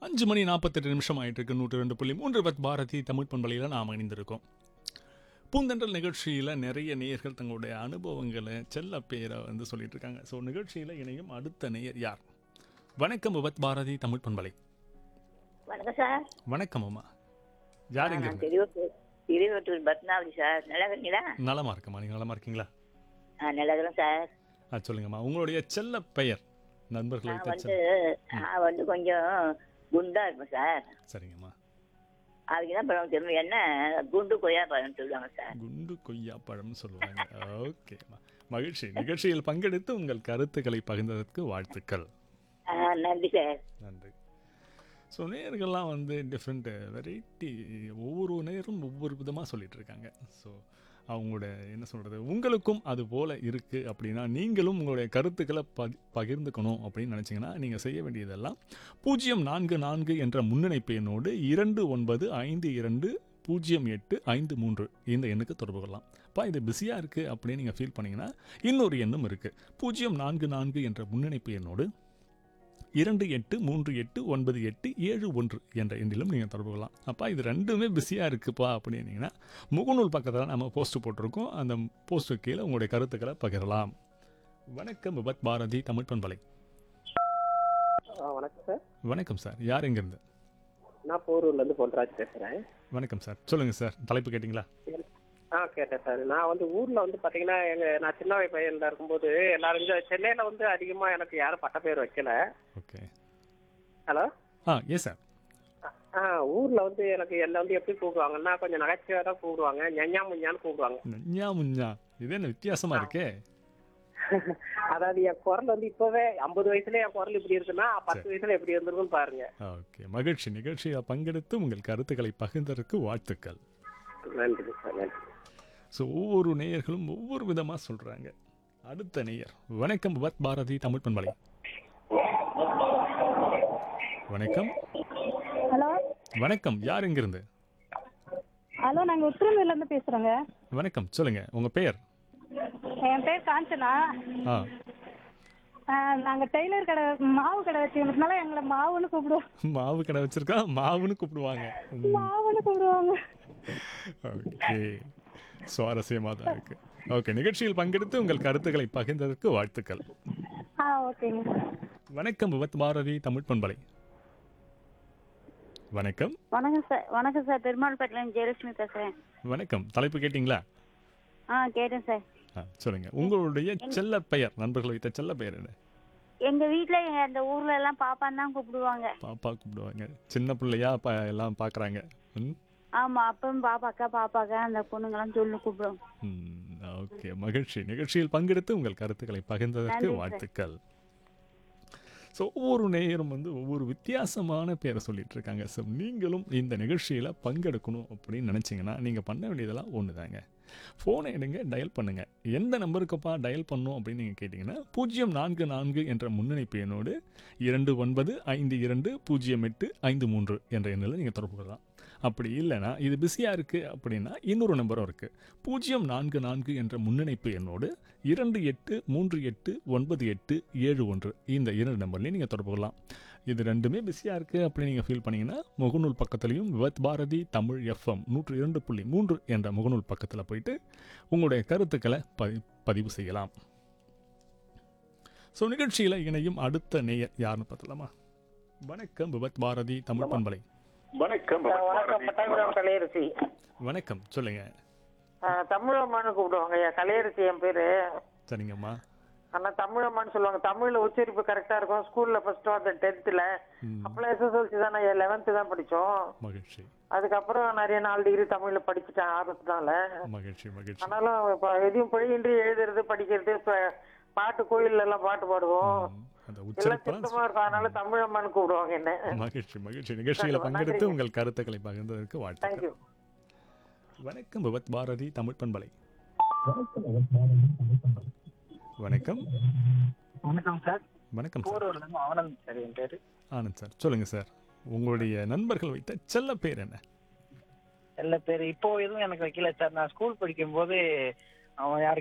அஞ்சு மணி நாற்பத்தெட்டு நிமிஷம் ஆயிட்டு இருக்கு நூற்றி ரெண்டு புள்ளி மூன்று பத் பாரதி தமிழ் பண்பலையில் நாம் இணைந்திருக்கோம் பூந்தென்றல் நிகழ்ச்சியில் நிறைய நேயர்கள் தங்களுடைய அனுபவங்களை செல்ல பேரை வந்து சொல்லிட்டு இருக்காங்க ஸோ நிகழ்ச்சியில் இணையும் அடுத்த நேயர் யார் வணக்கம் விபத் பாரதி தமிழ் பண்பலை வணக்கம் சார் வணக்கம் அம்மா யார் எங்க நான் இருந்து? திருவத்தூர் திருவத்தூர் பத்மாவதி சார் நல்லா இருக்கீங்களா நலமா இருக்கம்மா நீங்கள் நலமா இருக்கீங்களா ஆ நல்லா இருக்கிறேன் சார் ஆ சொல்லுங்கம்மா உங்களுடைய செல்ல பெயர் நண்பர்கள் நான் வைத்த வந்து செல்ல நான் வந்து கொஞ்சம் குண்டா இருப்பேன் சார் சரிங்கம்மா அதுக்கு தான் பழம் தெரியும் என்ன குண்டு கொய்யா பழம் சொல்லுவாங்க சார் குண்டு கொய்யா பழம்னு சொல்லுவாங்க ஓகேம்மா மகிழ்ச்சி நிகழ்ச்சியில் பங்கெடுத்து உங்கள் கருத்துக்களை பகிர்ந்ததற்கு வாழ்த்துக்கள் ஆ, நன்றி சார் நன்றி ஸோ நேர்கள்லாம் வந்து டிஃப்ரெண்ட் வெரைட்டி ஒவ்வொரு நேரும் ஒவ்வொரு விதமாக சொல்லிட்டு இருக்காங்க ஸோ அவங்களோட என்ன சொல்கிறது உங்களுக்கும் அது போல் இருக்குது அப்படின்னா நீங்களும் உங்களுடைய கருத்துக்களை பதி பகிர்ந்துக்கணும் அப்படின்னு நினச்சிங்கன்னா நீங்கள் செய்ய வேண்டியதெல்லாம் பூஜ்ஜியம் நான்கு நான்கு என்ற முன்னணிப்பு எண்ணோடு இரண்டு ஒன்பது ஐந்து இரண்டு பூஜ்ஜியம் எட்டு ஐந்து மூன்று இந்த எண்ணுக்கு தொடர்பு கொள்ளலாம் அப்பா இது பிஸியாக இருக்குது அப்படின்னு நீங்கள் ஃபீல் பண்ணீங்கன்னா இன்னொரு எண்ணும் இருக்குது பூஜ்ஜியம் நான்கு நான்கு என்ற முன்னணிப்பு எண்ணோடு இரண்டு எட்டு மூன்று எட்டு ஒன்பது எட்டு ஏழு ஒன்று என்ற எண்ணிலும் நீங்கள் தொடர்பு கொள்ளலாம் அப்பா இது ரெண்டுமே பிஸியாக இருக்குப்பா அப்படின்னீங்கன்னா முகநூல் பக்கத்தில் நம்ம போஸ்ட் போட்டிருக்கோம் அந்த போஸ்ட்டு கீழே உங்களுடைய கருத்துக்களை பகிரலாம் வணக்கம் விபத் பாரதி தமிழ் பண்பலை ஆ, வணக்கம் சார் வணக்கம் சார் யார் எங்கேருந்து நான் போரூர்ல இருந்து பொன்ராஜ் பேசுறேன் வணக்கம் சார் சொல்லுங்கள் சார் தலைப்பு கேட்டிங்களா ஆ கேட்டேன் சார் நான் வந்து ஊர்ல வந்து பாத்தீங்கன்னா எங்க நான் சின்ன வயசு பையன்ல இருக்கும்போது எல்லாரும் இங்க சென்னையில வந்து அதிகமா எனக்கு யாரும் பட்ட பேர் வைக்கல okay hello ah yes sir ஆ ஊர்ல வந்து எனக்கு எல்லாம் வந்து எப்படி கூப்பிடுவாங்கன்னா கொஞ்சம் நகைச்சுவையா தான் கூப்பிடுவாங்க ஞஞா முஞ்சான்னு கூப்பிடுவாங்க நஞ்சா முஞ்சா இது என்ன வித்தியாசமாக இருக்கே அதாவது என் குரல் வந்து இப்பவே ஐம்பது வயசுல என் குரல் இப்படி இருக்குன்னா பத்து வயசுல எப்படி இருந்திருக்குன்னு பாருங்க ஓகே மகிழ்ச்சி நிகழ்ச்சியில் பங்கெடுத்து உங்கள் கருத்துக்களை பகிர்ந்ததற்கு வாழ்த்துக்கள் நன்றி சார் நன்றி ஸோ ஒவ்வொரு நேயர்களும் ஒவ்வொரு விதமாக சொல்கிறாங்க அடுத்த நேயர் வணக்கம் விபத் பாரதி தமிழ் பண்பலை வணக்கம் ஹலோ வணக்கம் யார் எங்கிருந்து ஹலோ நாங்கள் உத்திரமேர்ல இருந்து பேசுகிறோங்க வணக்கம் சொல்லுங்க உங்க பெயர் என் பேர் காஞ்சனா ஆ நாங்கள் டெய்லர் கடை மாவு கடை வச்சுக்கிறதுனால எங்களை மாவுன்னு கூப்பிடுவோம் மாவு கடை வச்சிருக்கா மாவுன்னு கூப்பிடுவாங்க மாவுன்னு கூப்பிடுவாங்க ஓகே சுவாரஸ்யமாக தான் இருக்கு ஓகே நிகழ்ச்சியில் பங்கெடுத்து உங்கள் கருத்துக்களை பகிர்ந்ததற்கு வாழ்த்துக்கள் ஆ ஓகேங்க வணக்கம் விபத் பாரதி தமிழ் பண்பலை வணக்கம் வணக்கம் சார் வணக்கம் சார் பெருமாள்பேட்டிலேருந்து ஜெயலட்சுமி பேசுகிறேன் வணக்கம் தலைப்பு கேட்டிங்களா ஆ கேட்டேன் சார் ஆ சொல்லுங்க உங்களுடைய செல்ல பெயர் நண்பர்கள் வைத்த செல்ல பெயர் என்ன எங்கள் வீட்டில் அந்த ஊரில் எல்லாம் பாப்பான்னு தான் கூப்பிடுவாங்க பாப்பா கூப்பிடுவாங்க சின்ன பிள்ளையா ப எல்லாம் பார்க்குறாங்க ம் ஆமாம் அப்பவும் பாப்பாக்கா பாப்பாக்கா அந்த பொண்ணுங்கெல்லாம் சொல்லி கூப்பிடுவோம் ம், ஓகே மகிழ்ச்சி நிகழ்ச்சியில் பங்கெடுத்து உங்கள் கருத்துக்களை பகிர்ந்ததற்கு நன்றி சார். வாழ்த்துக்கள் ஸோ ஒவ்வொரு நேயரும் வந்து ஒவ்வொரு வித்தியாசமான பேரை சொல்லிட்டு இருக்காங்க ஸோ நீங்களும் இந்த நிகழ்ச்சியில் பங்கெடுக்கணும் அப்படின்னு நினச்சிங்கன்னா நீங்கள் பண்ண வேண்டியதெல்லாம் ஒன்று தாங்க ஃபோனை எடுங்க டயல் பண்ணுங்க எந்த நம்பருக்குப்பா டயல் பண்ணும் அப்படின்னு நீங்கள் கேட்டிங்கன்னா பூஜ்ஜியம் நான்கு நான்கு என்ற முன்னணிப்பு எண்ணோடு இரண்டு ஒன்பது ஐந்து இரண்டு பூஜ்ஜியம் எட்டு ஐந்து மூன்று என்ற எண்ணில் நீங்கள் தொடர்பு கொள்ளலாம் அப்படி இல்லைன்னா இது பிஸியாக இருக்குது அப்படின்னா இன்னொரு நம்பரும் இருக்குது பூஜ்ஜியம் நான்கு நான்கு என்ற முன்னணிப்பு எண்ணோடு இரண்டு எட்டு மூன்று எட்டு ஒன்பது எட்டு ஏழு ஒன்று இந்த இரண்டு நம்பர்லையும் நீங்கள் தொடர்பு கொள்ளலாம் இது ரெண்டுமே பிஸியாக இருக்குது அப்படின்னு நீங்கள் ஃபீல் பண்ணீங்கன்னா முகநூல் பக்கத்துலையும் விவத் பாரதி தமிழ் எஃப்எம் நூற்று இரண்டு புள்ளி மூன்று என்ற முகநூல் பக்கத்தில் போயிட்டு உங்களுடைய கருத்துக்களை பதி பதிவு செய்யலாம் ஸோ நிகழ்ச்சியில் இணையும் அடுத்த நேயர் யாருன்னு பார்த்தலாமா வணக்கம் விபத் பாரதி தமிழ் பண்பலை வணக்கம் வணக்கம் பட்டாபுரம் கலையரசி வணக்கம் சொல்லுங்க தமிழம்மான்னு கூப்பிடுவாங்க என் கலையரசி என் பேரு சரிங்கம்மா ஆனா தமிழம்மான்னு சொல்லுவாங்க தமிழ்ல உச்சரிப்பு கரெக்டா இருக்கும் ஸ்கூல்ல ஃபர்ஸ்ட் வந்தேன் டென்த்ல ம், அப்பெல்லாம் எஸ்எஸ்எல்சி தான் நான் லெவன்த்து தான் படிச்சோம் மகிழ்ச்சி அதுக்கப்புறம் நிறைய நாலு டிகிரி தமிழ்ல படிச்சுட்டேன் ஆர்வத்தினால மகிழ்ச்சி மகிழ்ச்சி ஆனாலும் இப்ப எதையும் பிழையின்றி எழுதுறது படிக்கிறது இப்ப பாட்டு கோயில்ல எல்லாம் பாட்டு பாடுவோம் ம், அந்த எல்லாம் உச்சரிப்பெல்லாம் சுத்தமா இருக்கும் அதனால தமிழம்மான்னு கூப்பிடுவாங்க என்ன மகிழ்ச்சி மகிழ்ச்சி நிகழ்ச்சியில் பங்கெடுத்து உங்கள் கருத்துக்களை பகிர்ந்ததற்கு வாழ்த்துக்கள் தேங்க்யூ வணக்கம் விபத் பாரதி தமிழ் பண்பலை வணக்கம் வணக்கம் சார் வணக்கம் சார் போரூர்ல இருந்து ஆனந்த் சார் என் பேரு ஆனந்த் சார் சொல்லுங்க சார் உங்களுடைய நண்பர்கள் வைத்த செல்ல பேர் என்ன எல்லா பேரு இப்போ எதுவும் எனக்கு வைக்கல சார் நான் ஸ்கூல் படிக்கும் போது அவன் யாரு